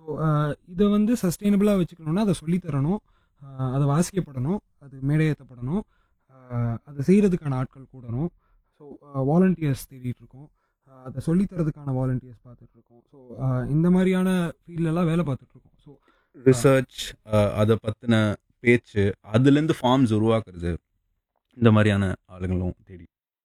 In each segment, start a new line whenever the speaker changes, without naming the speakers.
இதை வந்து சஸ்டைனபிளாக வச்சுக்கணும்னா அதை சொல்லித் தரணும் அஹ், அதை வாசிக்கப்படணும் அது மேடையேற்றப்படணும் அஹ், அதை செய்கிறதுக்கான ஆட்கள் கூடணும் ஸோ வாலண்டியர்ஸ் தேடிட்டு இருக்கோம் அஹ், அதை சொல்லித் தரதுக்கான வாலண்டியர்ஸ் பார்த்துட்டு இருக்கோம் ஸோ இந்த மாதிரியான ஃபீல்டெல்லாம் வேலை பார்த்துட்டு இருக்கோம் ஸோ
ரிசர்ச் அதை பற்றின பேச்சு அதுலேருந்து ஃபார்ம்ஸ் உருவாக்குறது இந்த மாதிரியான ஆளுங்களும் தேடி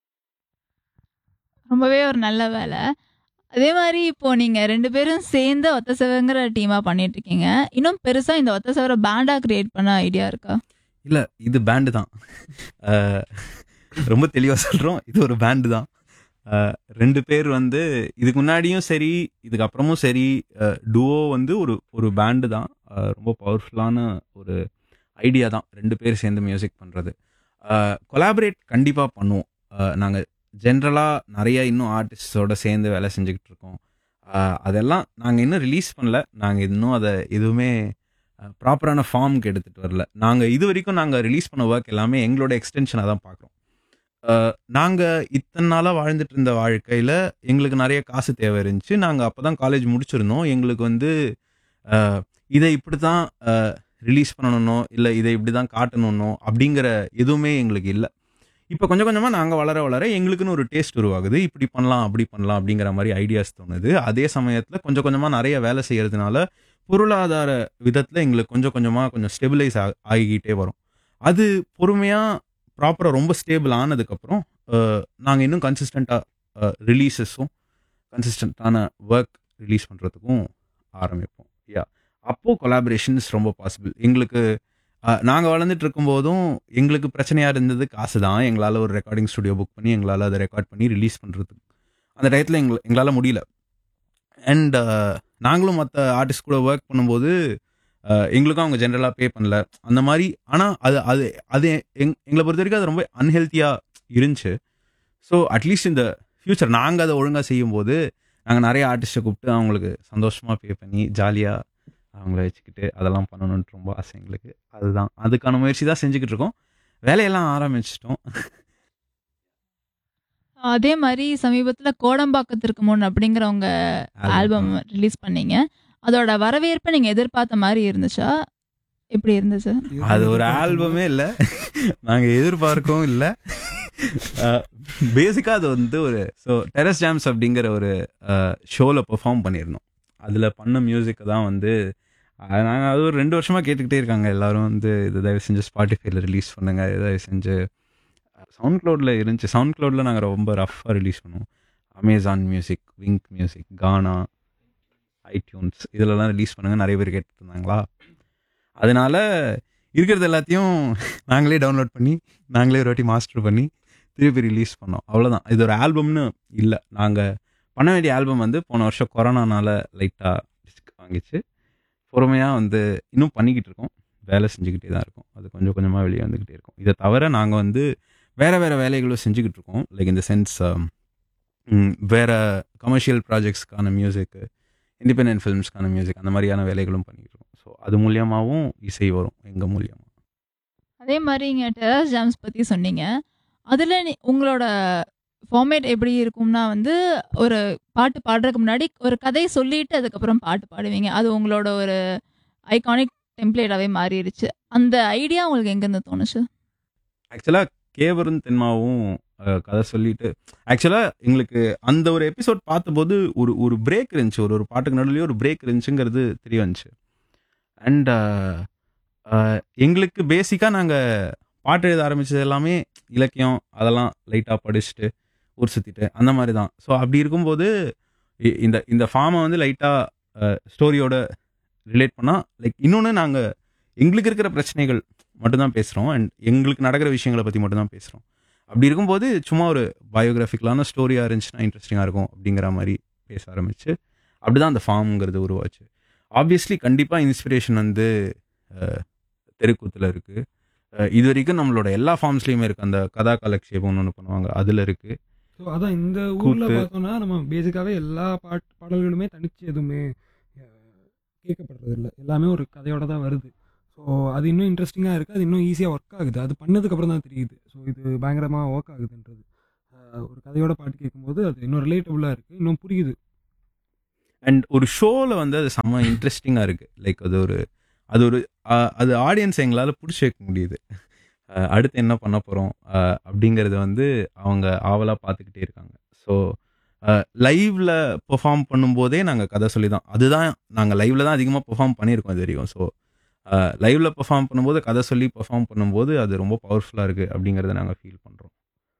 ரொம்பவே ஒரு நல்ல வேலை அதே மாதிரி இப்போ நீங்க ரெண்டு பேரும் சேர்ந்து ஒத்த செவங்கிற டீமா பண்ணிட்டு இருக்கீங்க இன்னும் பெருசா இந்த ஒத்த செவர பேண்டா கிரியேட் பண்ண ஐடியா இருக்கா
இல்லை இது பேண்டு தான் அஹ், ரொம்ப தெளிவாக சொல்கிறோம் இது ஒரு பேண்டு தான் அஹ், ரெண்டு பேர் வந்து இதுக்கு முன்னாடியும் சரி இதுக்கப்புறமும் சரி டுவோ வந்து ஒரு ஒரு பேண்டு தான் அஹ், ரொம்ப பவர்ஃபுல்லான ஒரு ஐடியா தான் ரெண்டு பேர் சேர்ந்து மியூசிக் பண்ணுறது கொலாபரேட் கண்டிப்பாக பண்ணுவோம் நாங்கள் ஜென்ரலாக நிறைய இன்னும் ஆர்டிஸ்டோட சேர்ந்து வேலை செஞ்சுக்கிட்டு இருக்கோம் அஹ், அதெல்லாம் நாங்கள் இன்னும் ரிலீஸ் பண்ணல நாங்கள் இன்னும் அதை எதுவுமே ப்ராப்பரான ஃபார்முக்கு எடுத்துகிட்டு வரல நாங்கள் இது வரைக்கும் நாங்கள் ரிலீஸ் பண்ண ஒர்க் எல்லாமே எங்களோட எக்ஸ்டென்ஷனாக தான் பார்க்குறோம் நாங்கள் இத்தனை நாளாக வாழ்ந்துட்டு இருந்த வாழ்க்கையில் எங்களுக்கு நிறைய காசு தேவை இருந்துச்சு நாங்கள் அப்போ தான் காலேஜ் முடிச்சிருந்தோம் எங்களுக்கு வந்து அஹ், இதை இப்படி தான் ரிலீஸ் பண்ணணும்னோ இல்லை இதை இப்படி தான் காட்டணும்னோ அப்படிங்கிற எதுவுமே எங்களுக்கு இல்லை இப்போ கொஞ்சம் கொஞ்சமாக நாங்கள் வளர வளர எங்களுக்குன்னு ஒரு டேஸ்ட் உருவாகுது இப்படி பண்ணலாம் அப்படி பண்ணலாம் அப்படிங்கிற மாதிரி ஐடியாஸ் தோணுது அதே சமயத்தில் கொஞ்சம் கொஞ்சமாக நிறைய வேலை செய்யறதுனால பொருளாதார விதத்தில் எங்களுக்கு கொஞ்சம் கொஞ்சமாக கொஞ்சம் ஸ்டெபிளைஸ் ஆகிக்கிட்டே வரும் அது பொறுமையாக ப்ராப்பராக ரொம்ப ஸ்டேபிள் ஆனதுக்கப்புறம் நாங்கள் இன்னும் கன்சிஸ்டண்ட்டாக ரிலீசஸும் கன்சிஸ்டண்ட்டான ஒர்க் ரிலீஸ் பண்ணுறதுக்கும் ஆரம்பிப்போம் யா அப்போது கொலாபரேஷன்ஸ் ரொம்ப பாசிபிள் எங்களுக்கு நாங்கள் வளர்ந்துட்டு இருக்கும்போதும் எங்களுக்கு பிரச்சனையாக இருந்தது காசு தான் எங்களால் ஒரு ரெக்கார்டிங் ஸ்டுடியோ புக் பண்ணி எங்களால் அதை ரெக்கார்ட் பண்ணி ரிலீஸ் பண்ணுறதுக்கு அந்த டயத்தில் எங்களை எங்களால் முடியல அண்ட் நாங்களும் மற்ற ஆர்டிஸ்ட் கூட ஒர்க் பண்ணும்போது அஹ், எங்களுக்கும் அவங்க ஜென்ரலாக பே பண்ணல அந்த மாதிரி ஆனால் அது அது அது எங் எங்களை பொறுத்த வரைக்கும் அது ரொம்ப அன்ஹெல்த்தியாக இருந்துச்சு ஸோ அட்லீஸ்ட் இந்த ஃப்யூச்சர் நாங்கள் அதை ஒழுங்காக செய்யும்போது நாங்கள் நிறைய ஆர்டிஸ்ட்டை கூப்பிட்டு அவங்களுக்கு சந்தோஷமாக பே பண்ணி ஜாலியாக அவங்கள வச்சுக்கிட்டு அதெல்லாம் பண்ணணுன்ட்டு ரொம்ப ஆசை எங்களுக்கு அதுதான் அதுக்கான முயற்சி தான் செஞ்சுக்கிட்டு இருக்கோம் வேலையெல்லாம் ஆரம்பிச்சிட்டோம்
அதே மாதிரி சமீபத்துல கோடம்பாக்கத்திற்கு முன் அப்படிங்கிற உங்க ஆல்பம் ரிலீஸ் பண்ணீங்க அதோட வரவேற்பை நீங்க எதிர்பார்த்த மாதிரி இருந்துச்சா எப்படி இருந்துச்சு
அது ஒரு ஆல்பமே இல்லை நாங்கள் எதிர்பார்க்கவும் இல்லை பேசிக்காக அது வந்து ஒரு ஸோ டெரஸ் ஜாம்ஸ் அப்படிங்கிற ஒரு ஷோவில் பெர்ஃபார்ம் பண்ணியிருந்தோம் அதில் பண்ண மியூசிக்கை தான் வந்து நாங்கள் அது ஒரு ரெண்டு வருஷமாக கேட்டுக்கிட்டே இருக்காங்க எல்லாரும் வந்து இது தயவு செஞ்சு ஸ்பாட்டிஃபைல ரிலீஸ் பண்ணுங்க இது தயவு செஞ்சு சவுண்ட் க்ளவுடில் இருந்துச்சு சவுண்ட் க்ளவுடில் நாங்கள் ரொம்ப ரஃப்பாக ரிலீஸ் பண்ணுவோம் Amazon music Wink music Gaana iTunes இதிலலாம் ரிலீஸ் பண்ணுங்க நிறைய பேர் கேட்டுட்டு இருந்தாங்களா அதனால இருக்கிறது எல்லாத்தையும் நாங்களே டவுன்லோட் பண்ணி நாங்களே ஒரு வாட்டி மாஸ்டர் பண்ணி திருப்பி ரிலீஸ் பண்ணோம் அவ்வளோதான் இது ஒரு ஆல்பம்னு இல்லை நாங்கள் பண்ண வேண்டிய ஆல்பம் வந்து போன வருஷம் கொரோனானால லைட்டாக டிஸ்க் வாங்கிச்சு பொறுமையாக வந்து இன்னும் பண்ணிக்கிட்டு இருக்கோம் வேலை செஞ்சுக்கிட்டே தான் இருக்கோம் அது கொஞ்சம் கொஞ்சமாக வெளியே வந்துக்கிட்டே இருக்கும் இதை தவிர நாங்கள் வந்து வேறு வேறு வேலைகளும் செஞ்சுக்கிட்டு இருக்கோம் லைக் இந்த சென்ஸ் வேறு கமர்ஷியல் ப்ராஜெக்ட்ஸ்க்கான மியூசிக்கு இண்டிபெண்டன்ட் ஃபிலிம்ஸ்க்கான மியூசிக் அந்த மாதிரியான வேலைகளும் பண்ணிக்கிட்டு இருக்கோம் ஸோ அது மூலியமாகவும் இசை வரும் எங்கள் மூலியமாக
அதே மாதிரி இங்க டெரஸ் ஜாம்ஸ் பத்தி சொன்னீங்க அதுல நீ- உங்களோட ஃபார்மேட் எப்படி இருக்கும்னா வந்து ஒரு பாட்டு பாடுறதுக்கு முன்னாடி ஒரு கதை சொல்லிட்டு அதுக்கப்புறம் பாட்டு பாடுவீங்க அது உங்களோட ஒரு ஐகானிக் டெம்ப்ளேட்டாவே மாறிடுச்சு அந்த ஐடியா உங்களுக்கு எங்கேருந்து தோணுச்சு
ஆக்சுவலாக கேவரும் தென்மாவும் அஹ், கதை சொல்லிட்டு ஆக்சுவலாக எங்களுக்கு அந்த ஒரு எபிசோட் பார்த்தபோது ஒரு ஒரு பிரேக் இருந்துச்சு ஒரு ஒரு பாட்டுக்கு நடுவுலயே ஒரு பிரேக் இருந்துச்சுங்கிறது தெரிய வந்துச்சு அண்ட் எங்களுக்கு பேசிக்காக நாங்கள் பாட்டு எழுத ஆரம்பிச்சது எல்லாமே இலக்கியம் அதெல்லாம் லைட்டாக படிச்சுட்டு ஊர் சுற்றிட்டு அந்த மாதிரி தான் ஸோ அப்படி இருக்கும்போது இ- இந்த இந்த ஃபார்மை வந்து லைட்டாக ஸ்டோரியோட ரிலேட் பண்ணால் லைக் இன்னொன்று நாங்கள் எங்களுக்கு இருக்கிற பிரச்சனைகள் மட்டும்தான் பேசுகிறோம் அண்ட் எங்களுக்கு நடக்கிற விஷயங்களை பற்றி மட்டும்தான் பேசுகிறோம் அப்படி இருக்கும்போது சும்மா ஒரு பயோகிராஃபிக்கலான ஸ்டோரியாக இருந்துச்சுன்னா இன்ட்ரெஸ்டிங்காக இருக்கும் அப்படிங்கிற மாதிரி பேச ஆரம்பிச்சு அப்படிதான் அந்த ஃபார்ம்ங்கிறது உருவாச்சு ஆப்வியஸ்லி கண்டிப்பாக இன்ஸ்பிரேஷன் வந்து அஹ், தெருக்கூத்தில் இருக்குது இது வரைக்கும் நம்மளோட எல்லா ஃபார்ம்ஸ்லேயுமே இருக்குது அந்த கதா காலக்ஷேபம்னு ஒன்று பண்ணுவாங்க அதில் இருக்குது
ஸோ அதான் இந்த ஊரில்
கூத்து.
பார்த்தோம்னா நம்ம பேசிக்காகவே எல்லா பாட் பாடல்களுமே தனிச்சு எதுவுமே அஹ், கேட்கப்படுறது இல்லை எல்லாமே ஒரு கதையோட தான் வருது ஸோ அது இன்னும் இன்ட்ரெஸ்டிங்காக இருக்குது அது இன்னும் ஈஸியாக ஒர்க் ஆகுது அது பண்ணதுக்கப்புறம் தான் தெரியுது ஸோ இது பயங்கரமாக ஒர்க் ஆகுதுன்றது அஹ், ஒரு கதையோட பாட்டு கேட்கும்போது அது இன்னும் ரிலேட்டபுளாக இருக்குது இன்னும் புரியுது
அண்ட் ஒரு ஷோவில் வந்து அது செம்ம இன்ட்ரெஸ்டிங்காக இருக்குது லைக் அது ஒரு அது ஒரு அஹ், அது ஆடியன்ஸ் எங்களால் பிடிச்சி வைக்க முடியுது அஹ், அடுத்து என்ன பண்ண போகிறோம் அப்படிங்கிறத வந்து அவங்க ஆவலாக பார்த்துக்கிட்டே இருக்காங்க ஸோ லைவ்ல பெர்ஃபார்ம் பண்ணும்போதே நாங்கள் கதை சொல்லி தான் அதுதான் நாங்கள் லைவ்ல தான் அதிகமாக பெர்ஃபார்ம் பண்ணியிருக்கோம் இது வரைக்கும் ஸோ லைவ்ல பெர்ஃபார்ம் பண்ணும்போது கதை சொல்லி பெர்ஃபார்ம் பண்ணும்போது அது ரொம்ப பவர்ஃபுல்லாக இருக்குது அப்படிங்கிறத நாங்கள் ஃபீல் பண்ணுறோம்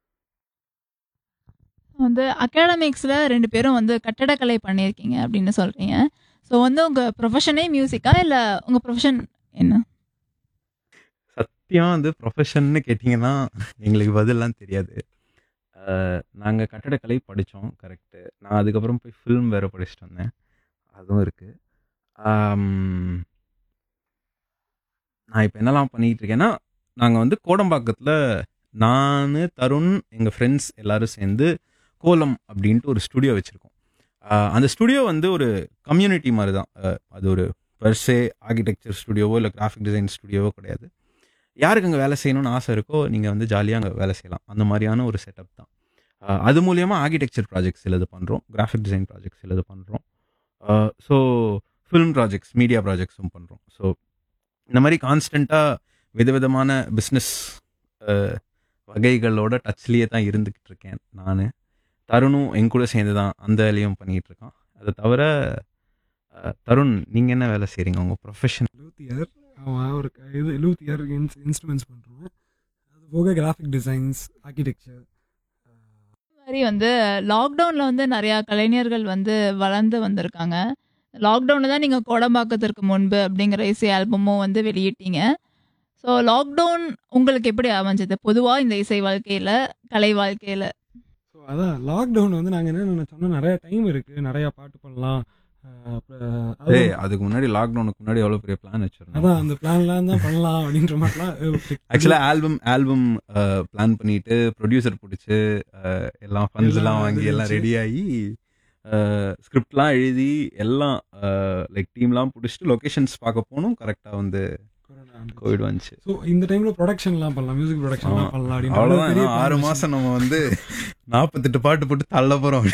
வந்து அகாடமிக்ஸில் ரெண்டு பேரும் வந்து கட்டடக்கலை பண்ணியிருக்கீங்க அப்படின்னு சொல்கிறீங்க ஸோ வந்து உங்கள் ப்ரொஃபஷனே மியூசிக்கா இல்லை உங்கள் ப்ரொஃபஷன் என்ன
சத்தியம் வந்து ப்ரொஃபஷன்னு கேட்டிங்கன்னா எங்களுக்கு பதிலெலாம் தெரியாது நாங்கள் கட்டடக்கலை படித்தோம் கரெக்டு நான் அதுக்கப்புறம் போய் ஃபிலிம் வேறு படிச்சுட்டு வந்தேன் அதுவும் இருக்குது நான் இப்போ என்னெல்லாம் பண்ணிக்கிட்டு இருக்கேன்னா நாங்கள் வந்து கோடம்பாக்கத்தில் நான் தருண் எங்கள் ஃப்ரெண்ட்ஸ் எல்லாரும் சேர்ந்து கோலம் அப்படின்ட்டு ஒரு ஸ்டுடியோ வச்சுருக்கோம் அந்த ஸ்டுடியோ வந்து ஒரு கம்யூனிட்டி மாதிரி தான் அஹ், அது ஒரு பெர்சே ஆர்கிடெக்சர் ஸ்டுடியோவோ இல்லை கிராஃபிக் டிசைன் ஸ்டுடியோவோ கிடையாது யாருக்கு அங்கே வேலை செய்யணும்னு ஆசை இருக்கோ நீங்கள் வந்து ஜாலியாக அங்கே வேலை செய்யலாம் அந்த மாதிரியான ஒரு செட்டப் தான் அஹ், அது மூலியமாக ஆர்கிடெக்சர் ப்ராஜெக்ட்ஸ் சிலது பண்ணுறோம் கிராஃபிக் டிசைன் ப்ராஜெக்ட்ஸ் சிலது பண்ணுறோம் ஸோ ஃபிலிம் ப்ராஜெக்ட்ஸ் மீடியா ப்ராஜெக்ட்ஸும் பண்ணுறோம் ஸோ இந்த மாதிரி கான்ஸ்டண்ட்டாக விதவிதமான பிஸ்னஸ் வகைகளோட டச்லேயே தான் இருந்துக்கிட்டு இருக்கேன் நான் தருணும் என் கூட சேர்ந்து தான் அந்த வேலையும் பண்ணிகிட்டு இருக்கான் அதை தவிர அஹ், தருண் நீங்கள் என்ன வேலை செய்கிறீங்க உங்கள் ப்ரொஃபஷன்
லூத்தியர் அவன் ஒரு க- இது லூத்தியர் இன்ஸ் இன்ஸ்ட்ருமெண்ட்ஸ் பண்ணுறோம் அது போக கிராஃபிக் டிசைன்ஸ் ஆர்கிடெக்சர்
மாதிரி வந்து லாக்டவுனில் வந்து நிறையா கலைஞர்கள் வந்து வளர்ந்து வந்திருக்காங்க லாக்டவுனில் தான் நீங்கள் கோடம்பாக்கத்திற்கு முன்பு அப்படிங்கிற இசை ஆல்பமும் வந்து வெளியிட்டீங்க ஸோ லாக்டவுன் உங்களுக்கு எப்படி அமைஞ்சது பொதுவாக இந்த இசை வாழ்க்கையில் கலை வாழ்க்கையில்
ஸோ அதான் லாக்டவுன் வந்து நாங்கள் என்ன நினச்சோம்னா நிறைய டைம் இருக்குது நிறையா பாட்டு பண்ணலாம் அஹ் அப்புறம் அது-
ஏய் அதுக்கு முன்னாடி லாக்டவுனுக்கு முன்னாடி எவ்வளோ பெரிய பிளான் வச்சிருந்தோம்
அதான் அந்த பிளான்லாம் தான் பண்ணலாம் அப்படின்ற மாதிரிலாம்
ஆக்சுவலாக ஆல்பம் ஆல்பம் பிளான் பண்ணிட்டு ப்ரொடியூசர் பிடிச்சி எல்லாம் ஃபண்ட்ஸ் எல்லாம்
எல்லாம்
வாங்கி எல்லாம்
இருந்துச்சு.
ரெடி ஆகி ஸ்கிரிப்ட்லாம் எழுதி எல்லாம் லைக் டீம்லாம் பிடிச்சிட்டு லொக்கேஷன்ஸ் பார்க்க போகணும் கரெக்டாக வந்து கோவிட் வந்துச்சு
ஸோ இந்த டைமில் ப்ரொடக்ஷன்லாம் பண்ணலாம் மியூசிக் ப்ரொடக்ஷன்லாம்
ஆமா.
பண்ணலாம் அப்படின்னு
அவ்வளோதான்
பெரிய
இன்னும் ஆறு
plan
மாதம் நம்ம வந்து நாற்பத்தெட்டு பாட்டு போட்டு தள்ள போகிறோம்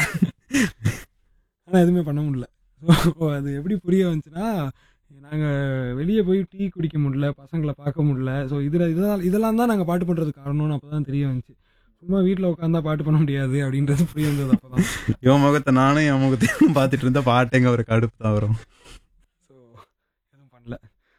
ஆனால் எதுவுமே பண்ண முடியல ஸோ அது எப்படி புரிய வந்துச்சுன்னா நாங்கள் வெளியே போய் டீ குடிக்க முடியல பசங்களை பார்க்க முடியல ஸோ இதில் இதெல்லாம் இதெல்லாம் தான் நாங்கள் பாட்டு பண்ணுறதுக்கு காரணம்னு அப்போ தான் தெரிய வந்துச்சு சும்மா வீட்டில் உட்காந்தா பாட்டு பண்ண முடியாது அப்படின்றது புரிய வந்தது அப்போ தான்
இவன் முகத்தை நானும் என் முகத்தையும் பார்த்துட்டு இருந்தா பாட்டுங்க ஒரு கடுப்பு தான் வரும்
ஸோ எதுவும் பண்ணல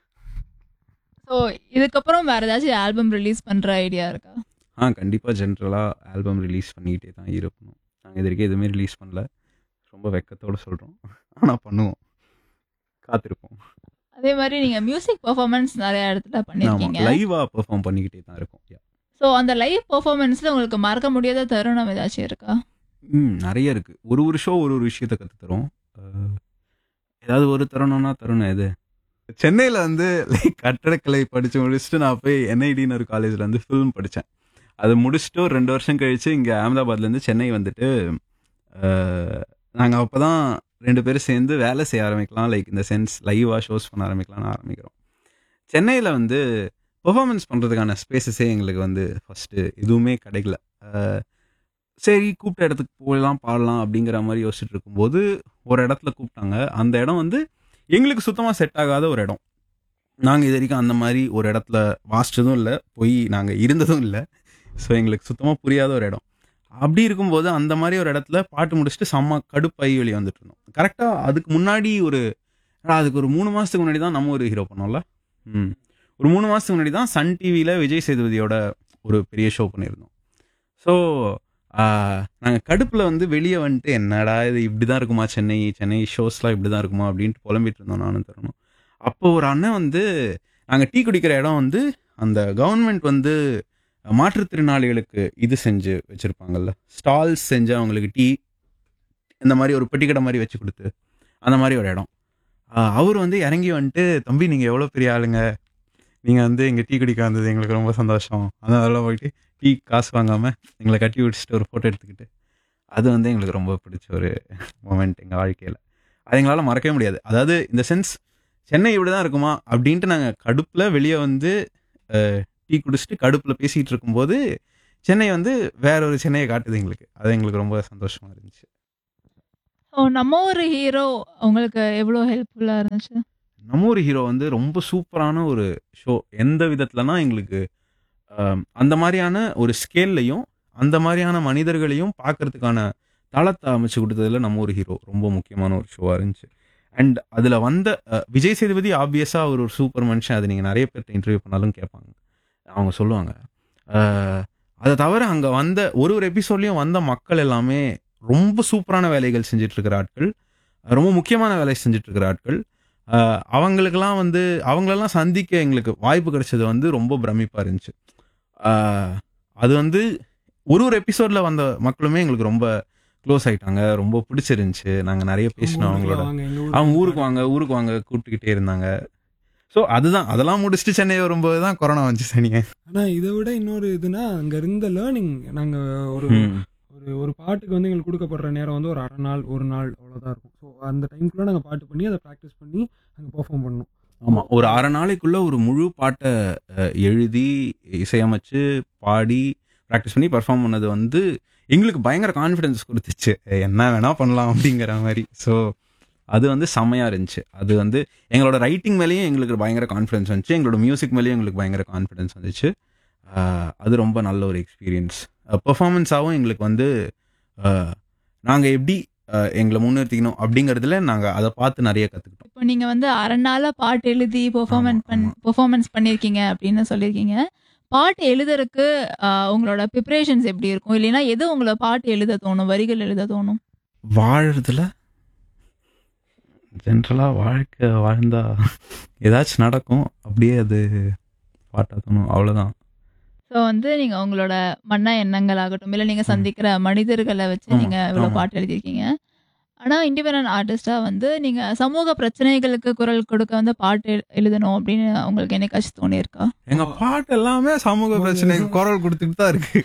ஸோ இதுக்கப்புறம் வேறு ஏதாச்சும் ஆல்பம் ரிலீஸ் பண்ணுற ஐடியா இருக்கா
ஆ கண்டிப்பாக ஜென்ரலாக ஆல்பம் ரிலீஸ் பண்ணிக்கிட்டே தான் இருப்போம் நாங்கள் இது வரைக்கும் எதுவுமே ரிலீஸ் பண்ணல ரொம்ப வெக்கத்தோட சொல்கிறோம் ஆனால் பண்ணுவோம் காத்திருப்போம்
அதே மாதிரி நீங்கள் மியூசிக் பெர்ஃபார்மன்ஸ் நிறைய இடத்துல
ஆமாம்
பண்ணியிருக்கீங்க
லைவாக பெர்ஃபார்ம் பண்ணிக்கிட்டே தான் இருக்கும் Yeah.
ஸோ அந்த லைவ் பெர்ஃபார்மன்ஸில் உங்களுக்கு மறக்க முடியாத தருணம் ஏதாச்சும் இருக்கா
ம் நிறைய இருக்குது ஒரு ஒரு ஷோ ஒரு ஒரு விஷயத்த கற்று தரும் அஹ், ஏதாவது ஒரு தருணம்னா தருணம் எது சென்னையில் வந்து லைக் கட்டடக்கலை படித்து முடிச்சுட்டு நான் போய் என்ஐடின்னு ஒரு காலேஜில் வந்து ஃபிலிம் படித்தேன் அது முடிச்சுட்டு ஒரு ரெண்டு வருஷம் கழித்து இங்கே அகமதாபாத்லேருந்து சென்னை வந்துட்டு நாங்கள் அப்போ தான் ரெண்டு பேரும் சேர்ந்து வேலை செய்ய ஆரம்பிக்கலாம் லைக் இந்த சென்ஸ் லைவாக ஷோஸ் பண்ண ஆரம்பிக்கலாம்னு ஆரம்பிக்கிறோம் சென்னையில் வந்து பெர்ஃபார்மன்ஸ் பண்ணுறதுக்கான ஸ்பேசஸே எங்களுக்கு வந்து ஃபஸ்ட்டு எதுவுமே கிடைக்கல அஹ், சரி கூப்பிட்ட இடத்துக்கு போகலாம் பாடலாம் அப்படிங்கிற மாதிரி யோசிச்சுட்டு இருக்கும்போது ஒரு இடத்துல கூப்பிட்டாங்க அந்த இடம் வந்து எங்களுக்கு சுத்தமாக செட் ஆகாத ஒரு இடம் நாங்கள் இது வரைக்கும் அந்த மாதிரி ஒரு இடத்துல வாசிச்சதும் இல்லை போய் நாங்கள் இருந்ததும் இல்லை ஸோ எங்களுக்கு சுத்தமாக புரியாத ஒரு இடம் அப்படி இருக்கும்போது அந்த மாதிரி ஒரு இடத்துல பாட்டு முடிச்சுட்டு செம்ம கடுப்பாகி வெளியே வந்துட்டு இருந்தோம் கரெக்டாக அதுக்கு முன்னாடி ஒரு ஆனா, அதுக்கு ஒரு மூணு மாதத்துக்கு முன்னாடி தான் நம்ம ஒரு ஹீரோ பண்ணோம்ல ம் ஒரு மூணு மாதத்துக்கு முன்னாடி தான் சன் டிவியில் விஜய் சேதுபதியோட ஒரு பெரிய ஷோ பண்ணியிருந்தோம் ஸோ நாங்கள் கடுப்பில் வந்து வெளியே வந்துட்டு என்னடா இது இப்படி தான் இருக்குமா சென்னை சென்னை ஷோஸ்லாம் இப்படி தான் இருக்குமா அப்படின்ட்டு புலம்பிட்டு இருந்தோம் நானும் தரணும் அப்போ ஒரு அண்ணன் வந்து நாங்கள் டீ குடிக்கிற இடம் வந்து அந்த கவர்மெண்ட் வந்து மாற்றுத்திறனாளிகளுக்கு இது செஞ்சு வச்சுருப்பாங்கல்ல ஸ்டால்ஸ் செஞ்சு அவங்களுக்கு டீ இந்த மாதிரி ஒரு பெட்டிக்கடை மாதிரி வச்சு கொடுத்து அந்த மாதிரி ஒரு இடம் ஆஹ் அவர் வந்து இறங்கி வந்துட்டு தம்பி நீங்கள் எவ்வளோ பெரிய ஆளுங்க நீங்கள் வந்து எங்கள் டீ குடிக்க வந்தது எங்களுக்கு ரொம்ப சந்தோஷம் அதனால போயிட்டு டீ காசு வாங்காமல் எங்களை கட்டி பிடிச்சிட்டு ஒரு ஃபோட்டோ எடுத்துக்கிட்டு அது வந்து எங்களுக்கு ரொம்ப பிடிச்ச ஒரு மூமெண்ட் எங்கள் வாழ்க்கையில் அது எங்களால் மறக்கவே முடியாது அதாவது இந்த சென்ஸ் சென்னை இப்படி தான் இருக்குமா அப்படின்ட்டு நாங்கள் கடுப்பில் வெளியே வந்து அஹ், டீ குடிச்சிட்டு கடுப்பில் பேசிகிட்டு இருக்கும்போது சென்னை வந்து வேற ஒரு சென்னையை காட்டுது எங்களுக்கு அது எங்களுக்கு ரொம்ப சந்தோஷமாக இருந்துச்சு
ஸோ நம்ம ஒரு ஹீரோ உங்களுக்கு எவ்வளோ ஹெல்ப்ஃபுல்லாக இருந்துச்சு
நம்ம ஒரு ஹீரோ வந்து ரொம்ப சூப்பரான ஒரு ஷோ எந்த விதத்துலனா எங்களுக்கு ஆம், அந்த மாதிரியான ஒரு ஸ்கேல்லையும் அந்த மாதிரியான மனிதர்களையும் பார்க்கறதுக்கான தளத்தை அமைச்சு கொடுத்ததுல நம்ம ஒரு ஹீரோ ரொம்ப முக்கியமான ஒரு ஷோவாக இருந்துச்சு அண்ட் அதில் வந்த அஹ், விஜய் சேதுபதி ஆப்வியஸாக அவர் ஒரு சூப்பர் மனுஷன் அது நீங்கள் நிறைய பேர்ட்ட இன்டர்வியூ பண்ணாலும் கேட்பாங்க அவங்க சொல்லுவாங்க அஹ், அதை தவிர அங்கே வந்த ஒரு ஒரு எபிசோட்லையும் வந்த மக்கள் எல்லாமே ரொம்ப சூப்பரான வேலைகள் செஞ்சுட்டு இருக்கிற ஆட்கள் ரொம்ப முக்கியமான வேலை செஞ்சுட்டு இருக்கிற ஆட்கள் ஆஹ் அவங்களுக்கெல்லாம் வந்து அவங்களெல்லாம் சந்திக்க எங்களுக்கு வாய்ப்பு கிடைச்சது வந்து ரொம்ப பிரமிப்பாக இருந்துச்சு ஆஹ் அது வந்து ஒரு ஒரு எபிசோடில் வந்த மக்களுமே எங்களுக்கு ரொம்ப க்ளோஸ் ஆயிட்டாங்க ரொம்ப பிடிச்சிருந்துச்சு நாங்கள் நிறைய பேசினோம் அவங்களோட
வாங்க, எங்க ஊருக்கு
அவங்க ஊருக்கு வாங்க ஊருக்கு வாங்க கூப்பிட்டுக்கிட்டே இருந்தாங்க ஸோ அதுதான் அதெல்லாம் முடிச்சுட்டு சென்னை வரும்போது தான் கொரோனா வந்துச்சு சனிங்க
ஆனா இதை விட இன்னொரு இதுனா அங்க இருந்த லேர்னிங் நாங்க ஒரு ஒரு ஒரு பாட்டுக்கு வந்து எங்களுக்கு கொடுக்கப்படுற நேரம் வந்து ஒரு அரை நாள் ஒரு நாள் அவ்வளோதான் இருக்கும் ஸோ அந்த டைம்குள்ளே நாங்கள் பாட்டு பண்ணி அதை ப்ராக்டிஸ் பண்ணி அங்கே பெர்ஃபார்ம் பண்ணோம்
ஆமாம் ஒரு அரை நாளைக்குள்ள ஒரு முழு பாட்டை அஹ், எழுதி இசையமைச்சு பாடி ப்ராக்டிஸ் பண்ணி பர்ஃபார்ம் பண்ணது வந்து எங்களுக்கு பயங்கர கான்ஃபிடன்ஸ் கொடுத்துச்சு அஹ், என்ன வேணா பண்ணலாம் அப்படிங்கிற மாதிரி ஸோ அது வந்து செம்மையாக இருந்துச்சு அது வந்து எங்களோட ரைட்டிங் மேலேயும் எங்களுக்கு பயங்கர கான்ஃபிடன்ஸ் வந்துச்சு எங்களோட மியூசிக் மேலேயும் எங்களுக்கு பயங்கர கான்ஃபிடன்ஸ் வந்துச்சு அஹ், அது ரொம்ப நல்ல ஒரு எக்ஸ்பீரியன்ஸ் பெர்ஃபார்மன்ஸாகவும் எங்களுக்கு வந்து நாங்கள் எப்படி அஹ், எங்களை முன்னிறுத்திக்கணும் அப்படிங்கிறதுல நாங்கள் அதை பார்த்து நிறைய கற்றுக்கிட்டோம்
இப்போ நீங்கள் வந்து அரை நாளாக பாட்டு எழுதி பெர்ஃபார்மன்ஸ்
ஆமா,
பண்
ஆமா.
பெர்ஃபார்மன்ஸ் பண்ணியிருக்கீங்க அப்படின்னு சொல்லியிருக்கீங்க பாட்டு எழுதுறதுக்கு ஆஹ், உங்களோட ப்ரிப்பரேஷன்ஸ் எப்படி இருக்கும் இல்லைன்னா எது உங்களை பாட்டு எழுத தோணும் வரிகள் எழுத தோணும்
வாழறதுல ஜென்ரலாக வாழ்க்கை வாழ்ந்தா ஏதாச்சும் நடக்கும் அப்படியே அது பாட்டா தோணும் அவ்வளோதான்
ஸோ வந்து நீங்கள் உங்களோட மன எண்ணங்கள் ஆகட்டும் இல்லை நீங்கள் சந்திக்கிற மனிதர்களை வச்சு
ஆமா,
நீங்கள் இவ்வளோ
ஆமா.
பாட்டு எழுதியிருக்கீங்க ஆனால் இண்டிபெண்டன்ட் ஆர்டிஸ்டாக வந்து நீங்கள் சமூக பிரச்சனைகளுக்கு குரல் கொடுக்க வந்து பாட்டு எழு- எழுதணும் அப்படின்னு உங்களுக்கு என்னைக்காச்சும் தோணியிருக்கா
எங்க பாட்டு எல்லாமே சமூக பிரச்சனைக்கு குரல் கொடுத்துட்டு தான் இருக்கு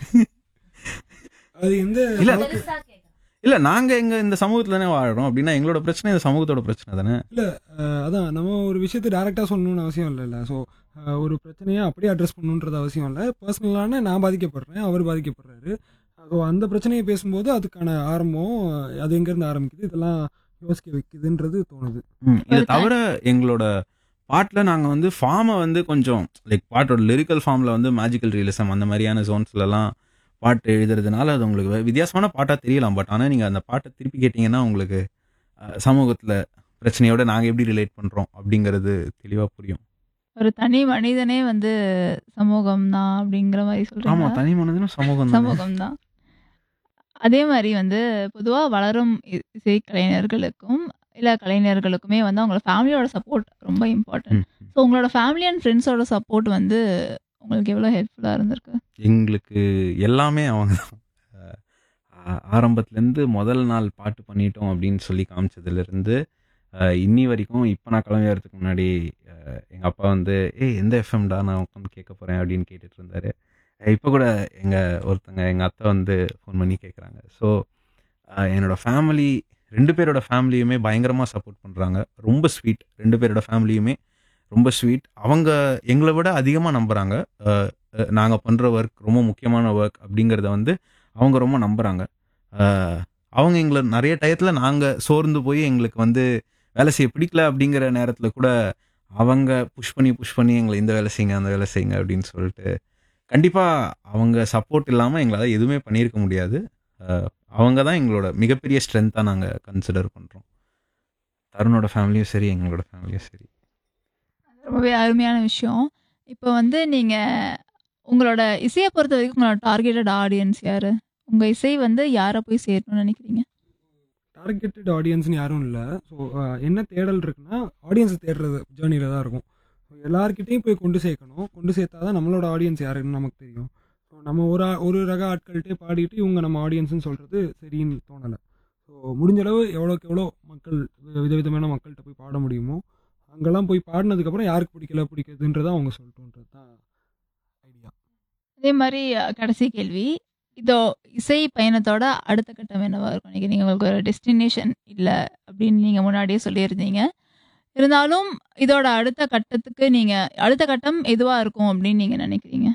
அது எந்த
இல்ல இல்ல நாங்க எங்க இந்த சமூகத்துல தானே வாழறோம் அப்படின்னா எங்களோட பிரச்சனை இந்த சமூகத்தோட பிரச்சனை தானே
அஹ், அதான் நம்ம ஒரு விஷயத்தை டேரெக்டாக சொல்லணும்னு அவசியம் இல்லைல்ல ஸோ ஒரு பிரச்சனையை அப்படியே அட்ரஸ் பண்ணணுன்றது அவசியம் இல்லை பர்சனலான நான் பாதிக்கப்படுறேன் அவர் பாதிக்கப்படுறாரு ஸோ அந்த பிரச்சனையை பேசும்போது அதுக்கான ஆரம்பம் அது எங்கேருந்து ஆரம்பிக்குது இதெல்லாம் யோசிக்க வைக்குதுன்றது தோணுது
ம், இது
ஒரு
தவிர எங்களோட பாட்டுல நாங்க வந்து ஃபார்மை வந்து கொஞ்சம் லைக் பாட்டோட லிரிக்கல் ஃபார்ம்ல வந்து மேஜிக்கல் ரியலிசம் அந்த மாதிரியான ஜோன்ஸ்ல எல்லாம் பாட்டு எழுதுறதுனால அது உங்களுக்கு வி- வித்தியாசமான பாட்டா தெரியலாம் பட் ஆனா நீங்க அந்த பாட்டை திருப்பி கேட்டீங்கன்னா உங்களுக்கு அஹ், சமூகத்துல பிரச்சனையோட நாங்க எப்படி ரிலேட் பண்றோம் அப்படிங்கிறது தெளிவா புரியும்
ஒரு தனி மனிதனே வந்து சமூகம் தான் அப்படிங்கிற மாதிரி
ஆமா
சொல்றீங்க
தனி மனிதனும் சமூகம் தானே.
சமூகம் தான் அதே மாதிரி வந்து பொதுவாக வளரும் இ- இசை கலைஞர்களுக்கும் இல்லை கலைஞர்களுக்குமே வந்து அவங்களோட ஃபேமிலியோட சப்போர்ட் ரொம்ப இம்பார்ட்டன்ட்
ம், ம்.
ஸோ உங்களோட ஃபேமிலி அண்ட் ஃப்ரெண்ட்ஸோட சப்போர்ட் வந்து உங்களுக்கு எவ்வளோ ஹெல்ப்ஃபுல்லாக இருந்திருக்கு
எங்களுக்கு எல்லாமே அவங்க தான் ஆரம்பத்துலேருந்து முதல் நாள் பாட்டு பண்ணிட்டோம் அப்படின்னு சொல்லி காமிச்சதுலேருந்து இன்னி வரைக்கும் இப்போ நான் கிளம்பி வரதுக்கு முன்னாடி எங்கள் அப்பா வந்து ஏய் எந்த எஃப்எம்டா நான் உட்காந்து கேட்க போகிறேன் அப்படின்னு கேட்டுட்டு இருந்தாரு இப்போ கூட எங்கள் ஒருத்தங்க எங்கள் அத்தை வந்து ஃபோன் பண்ணி கேட்குறாங்க ஸோ என்னோட ஃபேமிலி ரெண்டு பேரோட ஃபேமிலியுமே பயங்கரமாக சப்போர்ட் பண்ணுறாங்க ரொம்ப ஸ்வீட் ரெண்டு பேரோட ஃபேமிலியுமே ரொம்ப ஸ்வீட் அவங்க எங்களை விட அதிகமாக நம்புகிறாங்க நாங்கள் பண்ணுற ஒர்க் ரொம்ப முக்கியமான ஒர்க் அப்படிங்கிறத வந்து அவங்க ரொம்ப நம்புகிறாங்க அவங்க எங்களை நிறைய டயத்தில் நாங்கள் சோர்ந்து போய் எங்களுக்கு வந்து வேலை செய்ய பிடிக்கல அப்படிங்கிற நேரத்தில் கூட அவங்க புஷ் பண்ணி புஷ் பண்ணி எங்களை இந்த வேலை செய்யுங்க அந்த வேலை செய்யுங்க அப்படின்னு சொல்லிட்டு கண்டிப்பாக அவங்க சப்போர்ட் இல்லாமல் எங்களால் எதுவுமே பண்ணியிருக்க முடியாது அஹ், அவங்க தான் எங்களோட மிகப்பெரிய ஸ்ட்ரென்த்தாக நாங்கள் கன்சிடர் பண்ணுறோம் தருணோட ஃபேமிலியும் சரி எங்களோட ஃபேமிலியும் சரி
ரொம்பவே அருமையான விஷயம் இப்போ வந்து நீங்கள் உங்களோட இசையை பொறுத்த வரைக்கும் உங்களோட டார்கெட்டட் ஆடியன்ஸ் யார் உங்கள் இசை வந்து யாரை போய் சேரணும்னு நினைக்கிறீங்க
டார்கெட்டட் ஆடியன்ஸ்னு யாரும் இல்லை ஸோ என்ன தேடல் இருக்குன்னா ஆடியன்ஸை தேடுறது ஜேர்னியில் தான் இருக்கும் ஸோ எல்லார்கிட்டையும் போய் கொண்டு சேர்க்கணும் கொண்டு சேர்த்தா தான் நம்மளோட ஆடியன்ஸ் யாருன்னு நமக்கு தெரியும் ஸோ நம்ம ஒரு ஆ- ஒரு ரக ஆட்கள்கிட்டே பாடிட்டு இவங்க நம்ம ஆடியன்ஸ்னு சொல்கிறது சரின்னு தோணலை ஸோ முடிஞ்ச அளவு எவ்வளோக்கு எவ்வளோ மக்கள் வி- விதவிதமான மக்கள்கிட்ட போய் பாட முடியுமோ அங்கெல்லாம் போய் பாடினதுக்கப்புறம் யாருக்கு பிடிக்கல பிடிக்குதுன்றதை அவங்க சொல்லட்டுன்றது தான் ஐடியா
அதே மாதிரி அஹ், கடைசி கேள்வி இதோ இசை பயணத்தோட அடுத்த கட்டம் என்னவா இருக்கும் நினைக்கிறீங்க உங்களுக்கு ஒரு டெஸ்டினேஷன் இல்லை அப்படின்னு நீங்கள் முன்னாடியே சொல்லியிருந்தீங்க இருந்தாலும் இதோட அடுத்த கட்டத்துக்கு நீங்கள் அடுத்த கட்டம் எதுவாக இருக்கும் அப்படின்னு நீங்கள் நினைக்கிறீங்க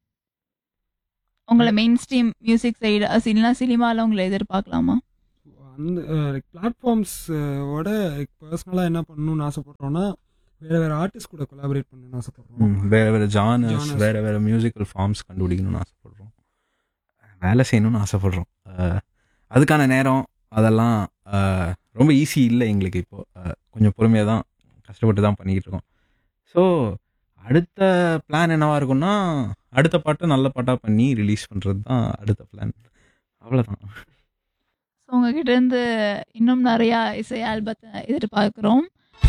உங்களை மெயின் ஸ்ட்ரீம் மியூசிக் சைடு இல்லைன்னா சினிமாவில் உங்களை எதிர்பார்க்கலாமா
அந்த பிளாட்ஃபார்ம்ஸோட பர்சனலாக என்ன பண்ணணும்னு ஆசைப்படுறோன்னா வேறு வேறு ஆர்டிஸ்ட் கூட கொலாபரேட் பண்ணணும்னு ஆசைப்படுறோம்
ம், வேற வேற ஜானர்ஸ்
Genres.
வேற வேற மியூசிக்கல் ஃபார்ம்ஸ் கண்டுபிடிக்கணும்னு ஆசைப்படுறோம் வேலை செய்யணும்னு ஆசைப்படுறோம் அஹ், அதுக்கான நேரம் அதெல்லாம் அஹ், ரொம்ப ஈஸி இல்லை எங்களுக்கு இப்போ அஹ், கொஞ்சம் பொறுமையாக தான் கஷ்டப்பட்டு தான் பண்ணிக்கிட்டு இருக்கோம் ஸோ அடுத்த பிளான் என்னவா இருக்கும்னா அடுத்த பாட்டை நல்ல பாட்டாக பண்ணி ரிலீஸ் பண்ணுறது தான் அடுத்த பிளான் அவ்வளோதான்
ஸோ உங்ககிட்ட இருந்து இன்னும் நிறையா இசை ஆல்பத்தை எதிர்பார்க்குறோம்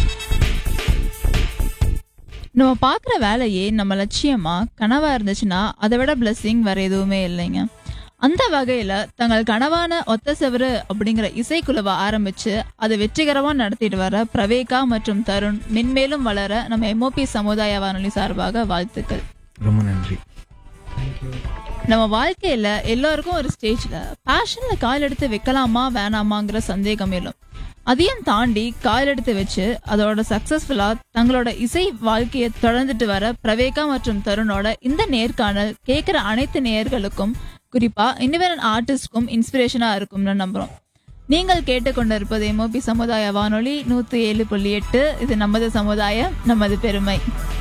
நம்ம பார்க்குற வேலையே நம்ம லட்சியமா கனவா இருந்துச்சுன்னா அதை விட பிளெஸ்ஸிங் வேற எதுவுமே இல்லைங்க அந்த வகையில தங்கள் கனவான ஒத்த செவரு அப்படிங்கிற இசைக்குழுவை ஆரம்பிச்சு அதை வெற்றிகரமா நடத்திட்டு வர பிரவேகா மற்றும் தருண் மென்மேலும் வளர நம்ம எம்ஓபி சமுதாய வானொலி சார்பாக வாழ்த்துக்கள்
ரொம்ப நன்றி
நம்ம வாழ்க்கையில எல்லாருக்கும் ஒரு ஸ்டேஜ்ல பேஷன்ல கால் எடுத்து வைக்கலாமா வேணாமாங்கிற சந்தேகம் எழும் அதையும் தாண்டி கால் எடுத்து வச்சு அதோட சக்சஸ்ஃபுல்லா தங்களோட இசை வாழ்க்கையை தொடர்ந்துட்டு வர பிரவேகா மற்றும் தருணோட இந்த நேர்காணல் கேட்குற அனைத்து நேயர்களுக்கும் குறிப்பா இண்டிபெண்டன்ட் ஆர்டிஸ்ட்க்கும் இன்ஸ்பிரேஷனா இருக்கும்னு நம்புறோம் நீங்கள் கேட்டுக்கொண்டிருப்பது எம்ஓபி சமுதாய வானொலி நூத்தி ஏழு புள்ளி எட்டு இது நமது சமுதாயம் நமது பெருமை